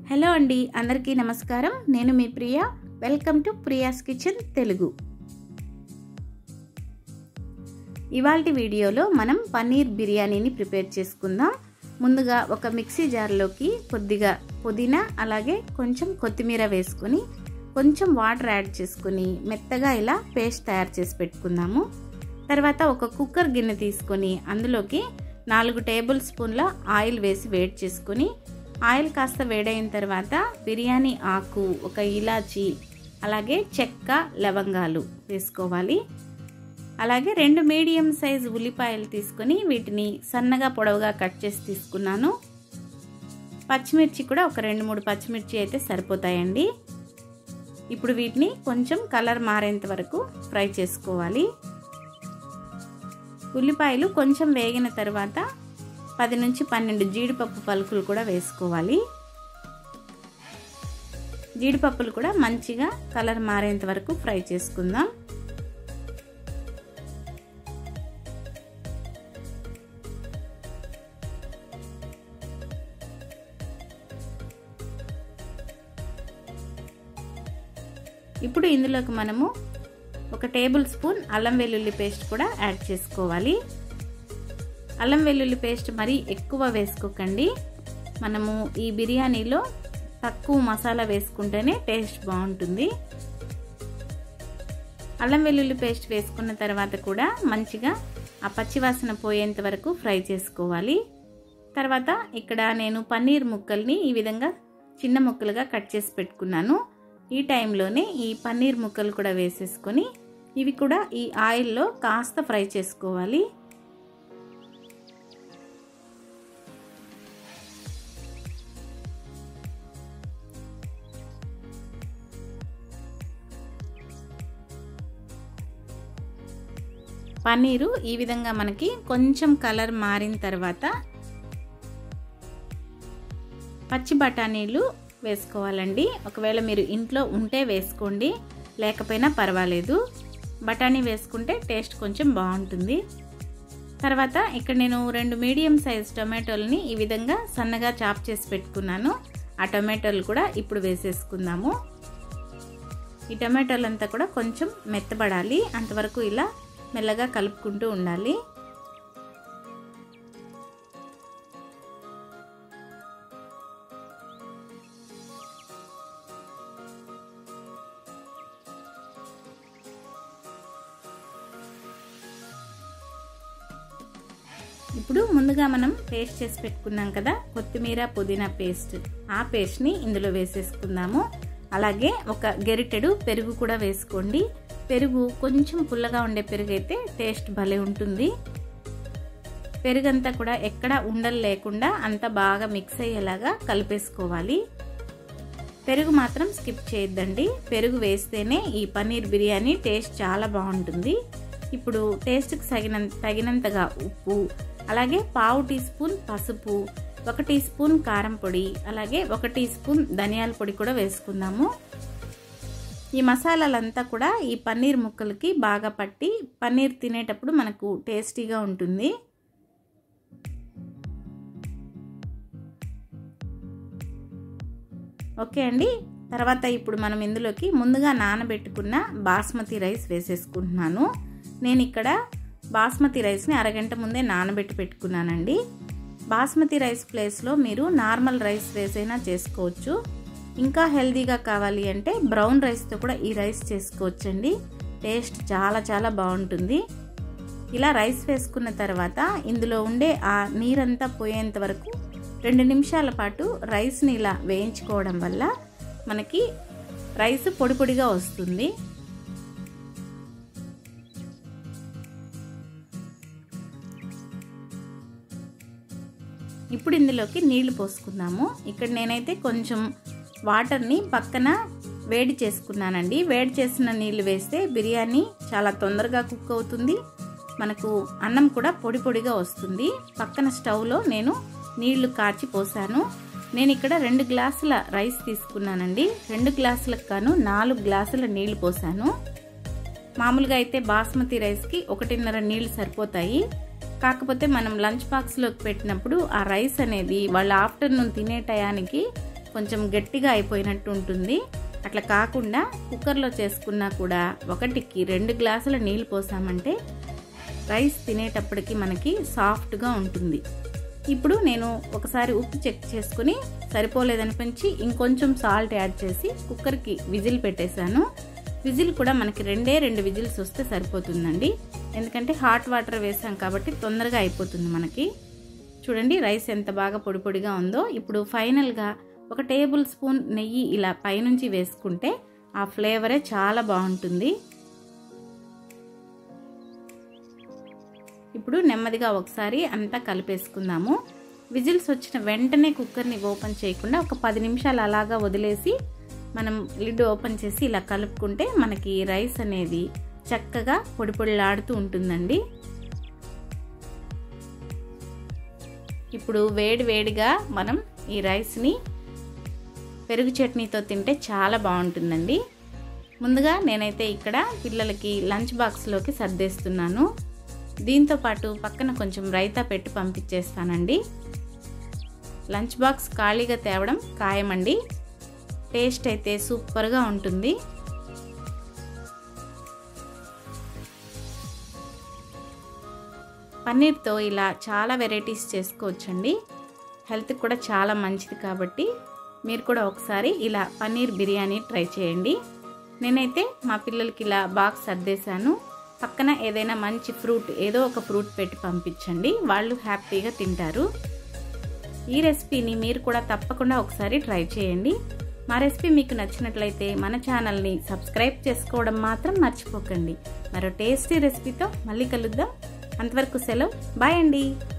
hello అండి అందరికీ నమస్కారం నేను మీ Priya welcome to Priya's kitchen Telugu ఇవాల్టి వీడియోలో మనం పన్నీర్ బిర్యానీని ప్రిపేర్ చేసుకుందాం ముందుగా ఒక మిక్సీ జార్లోకి కొద్దిగా పుదీనా అలాగే కొంచెం కొత్తిమీర వేసుకొని కొంచెం వాటర్ యాడ్ చేసుకుని మెత్తగా ఇలా పేస్ట్ తయారు చేసి పెట్టుకుందాము తర్వాత ఒక కుక్కర్ గిన్నె తీసుకొని అందులోకి నాలుగు టేబుల్ స్పూన్ల ఆయిల్ వేసి వేడి చేసుకొని ఆయిల్ కాస్త వేడైన తర్వాత బిర్యానీ ఆకు ఒక ఇలాచి అలాగే చెక్క లవంగాలు వేసుకోవాలి అలాగే రెండు మీడియం సైజ్ ఉల్లిపాయలు తీసుకొని వీటిని సన్నగా పొడవుగా కట్ చేసి తీసుకున్నాను పచ్చిమిర్చి కూడా ఒక రెండు మూడు పచ్చిమిర్చి అయితే సరిపోతాయండి ఇప్పుడు వీటిని కొంచెం కలర్ మారేంత వరకు ఫ్రై చేసుకోవాలి ఉల్లిపాయలు కొంచెం వేగిన తర్వాత పది నుంచి పన్నెండు జీడిపప్పు పలుకులు కూడా వేసుకోవాలి జీడిపప్పులు కూడా మంచిగా కలర్ మారేంత వరకు ఫ్రై చేసుకుందాం ఇప్పుడు ఇందులోకి మనము ఒక టేబుల్ స్పూన్ అల్లం వెల్లుల్లి పేస్ట్ కూడా యాడ్ చేసుకోవాలి అల్లం వెల్లుల్లి పేస్ట్ మరీ ఎక్కువ వేసుకోకండి మనము ఈ బిర్యానీలో తక్కువ మసాలా వేసుకుంటేనే టేస్ట్ బాగుంటుంది అల్లం వెల్లుల్లి పేస్ట్ వేసుకున్న తర్వాత కూడా మంచిగా ఆ పచ్చివాసన పోయేంత వరకు ఫ్రై చేసుకోవాలి తర్వాత ఇక్కడ నేను పన్నీర్ ముక్కల్ని ఈ విధంగా చిన్న ముక్కలుగా కట్ చేసి పెట్టుకున్నాను ఈ టైంలోనే ఈ పన్నీర్ ముక్కలు కూడా వేసేసుకొని ఇవి కూడా ఈ ఆయిల్లో కాస్త ఫ్రై చేసుకోవాలి పన్నీరు ఈ విధంగా మనకి కొంచెం కలర్ మారిన తర్వాత పచ్చి బఠానీలు వేసుకోవాలండి ఒకవేళ మీరు ఇంట్లో ఉంటే వేసుకోండి లేకపోయినా పర్వాలేదు బఠానీ వేసుకుంటే టేస్ట్ కొంచెం బాగుంటుంది తర్వాత ఇక్కడ నేను రెండు మీడియం సైజ్ టొమాటోలని ఈ విధంగా సన్నగా చాప్ చేసి పెట్టుకున్నాను ఆ టొమాటోలు కూడా ఇప్పుడు వేసేసుకుందాము ఈ టొమాటోలు అంతా కూడా కొంచెం మెత్తబడాలి అంతవరకు ఇలా మెల్లగా కలుపుకుంటూ ఉండాలి ఇప్పుడు ముందుగా మనం పేస్ట్ చేసి పెట్టుకున్నాం కదా కొత్తిమీర పుదీనా పేస్ట్ ఆ పేస్ట్ని ఇందులో వేసేసుకుందాము అలాగే ఒక గెరిటెడు పెరుగు కూడా వేసుకోండి పెరుగు కొంచెం పుల్లగా ఉండే పెరుగు అయితే టేస్ట్ భలే ఉంటుంది పెరుగంతా కూడా ఎక్కడ ఉండలు లేకుండా అంతా బాగా మిక్స్ అయ్యేలాగా కలిపేసుకోవాలి పెరుగు మాత్రం స్కిప్ చేయొద్దండి పెరుగు వేస్తేనే ఈ పన్నీర్ బిర్యానీ టేస్ట్ చాలా బాగుంటుంది ఇప్పుడు టేస్ట్కి తగినంత తగినంతగా ఉప్పు అలాగే పావు టీ స్పూన్ పసుపు ఒక టీ స్పూన్ కారం పొడి అలాగే ఒక టీ స్పూన్ ధనియాల పొడి కూడా వేసుకుందాము ఈ మసాలాలంతా కూడా ఈ పన్నీర్ ముక్కలకి బాగా పట్టి పన్నీర్ తినేటప్పుడు మనకు టేస్టీగా ఉంటుంది ఓకే అండి తర్వాత ఇప్పుడు మనం ఇందులోకి ముందుగా నానబెట్టుకున్న బాస్మతి రైస్ వేసేసుకుంటున్నాను నేను ఇక్కడ బాస్మతి రైస్ని అరగంట ముందే నానబెట్టి పెట్టుకున్నానండి బాస్మతి రైస్ ప్లేస్లో మీరు నార్మల్ రైస్ వేసైనా చేసుకోవచ్చు ఇంకా హెల్తీగా కావాలి అంటే బ్రౌన్ రైస్తో కూడా ఈ రైస్ చేసుకోవచ్చండి టేస్ట్ చాలా చాలా బాగుంటుంది ఇలా రైస్ వేసుకున్న తర్వాత ఇందులో ఉండే ఆ నీరంతా పోయేంత వరకు రెండు నిమిషాల పాటు రైస్ని ఇలా వేయించుకోవడం వల్ల మనకి రైస్ పొడి పొడిగా వస్తుంది ఇప్పుడు ఇందులోకి నీళ్లు పోసుకుందాము ఇక్కడ నేనైతే కొంచెం వాటర్ని పక్కన వేడి చేసుకున్నానండి వేడి చేసిన నీళ్లు వేస్తే బిర్యానీ చాలా తొందరగా కుక్ అవుతుంది మనకు అన్నం కూడా పొడి పొడిగా వస్తుంది పక్కన స్టవ్లో నేను నీళ్లు కాచి పోసాను నేను ఇక్కడ రెండు గ్లాసుల రైస్ తీసుకున్నానండి రెండు గ్లాసులకు గాను నాలుగు గ్లాసుల నీళ్లు పోసాను మామూలుగా అయితే బాస్మతి రైస్కి ఒకటిన్నర నీళ్లు సరిపోతాయి కాకపోతే మనం లంచ్ బాక్స్లోకి పెట్టినప్పుడు ఆ రైస్ అనేది వాళ్ళ ఆఫ్టర్నూన్ తినే టయానికి కొంచెం గట్టిగా అయిపోయినట్టు ఉంటుంది అట్లా కాకుండా కుక్కర్లో చేసుకున్నా కూడా ఒకటికి రెండు గ్లాసుల నీళ్ళు పోసామంటే రైస్ తినేటప్పటికి మనకి సాఫ్ట్గా ఉంటుంది ఇప్పుడు నేను ఒకసారి ఉప్పు చెక్ చేసుకుని సరిపోలేదనిపించి ఇంకొంచెం సాల్ట్ యాడ్ చేసి కుక్కర్కి విజిల్ పెట్టేశాను విజిల్ కూడా మనకి రెండే రెండు విజిల్స్ వస్తే సరిపోతుందండి ఎందుకంటే హాట్ వాటర్ వేసాం కాబట్టి తొందరగా అయిపోతుంది మనకి చూడండి రైస్ ఎంత బాగా పొడి పొడిగా ఉందో ఇప్పుడు ఫైనల్గా ఒక టేబుల్ స్పూన్ నెయ్యి ఇలా పైనుంచి వేసుకుంటే ఆ ఫ్లేవరే చాలా బాగుంటుంది ఇప్పుడు నెమ్మదిగా ఒకసారి అంతా కలిపేసుకుందాము విజిల్స్ వచ్చిన వెంటనే కుక్కర్ని ఓపెన్ చేయకుండా ఒక పది నిమిషాలు అలాగా వదిలేసి మనం లిడ్ ఓపెన్ చేసి ఇలా కలుపుకుంటే మనకి రైస్ అనేది చక్కగా పొడి పొడిలాడుతూ ఉంటుందండి ఇప్పుడు వేడి వేడిగా మనం ఈ రైస్ని పెరుగు చట్నీతో తింటే చాలా బాగుంటుందండి ముందుగా నేనైతే ఇక్కడ పిల్లలకి లంచ్ బాక్స్లోకి సర్దేస్తున్నాను దీంతో పాటు పక్కన కొంచెం రైతా పెట్టి పంపించేస్తానండి లంచ్ బాక్స్ ఖాళీగా తేవడం ఖాయమండి టేస్ట్ అయితే సూపర్గా ఉంటుంది పన్నీర్తో ఇలా చాలా వెరైటీస్ చేసుకోవచ్చండి హెల్త్కి కూడా చాలా మంచిది కాబట్టి మీరు కూడా ఒకసారి ఇలా పన్నీర్ బిర్యానీ ట్రై చేయండి నేనైతే మా పిల్లలకి ఇలా బాక్స్ సర్దేశాను పక్కన ఏదైనా మంచి ఫ్రూట్ ఏదో ఒక ఫ్రూట్ పెట్టి పంపించండి వాళ్ళు హ్యాపీగా తింటారు ఈ రెసిపీని మీరు కూడా తప్పకుండా ఒకసారి ట్రై చేయండి మా రెసిపీ మీకు నచ్చినట్లయితే మన ఛానల్ని సబ్స్క్రైబ్ చేసుకోవడం మాత్రం మర్చిపోకండి మరో టేస్టీ రెసిపీతో మళ్ళీ కలుద్దాం అంతవరకు సెలవు బాయ్ అండి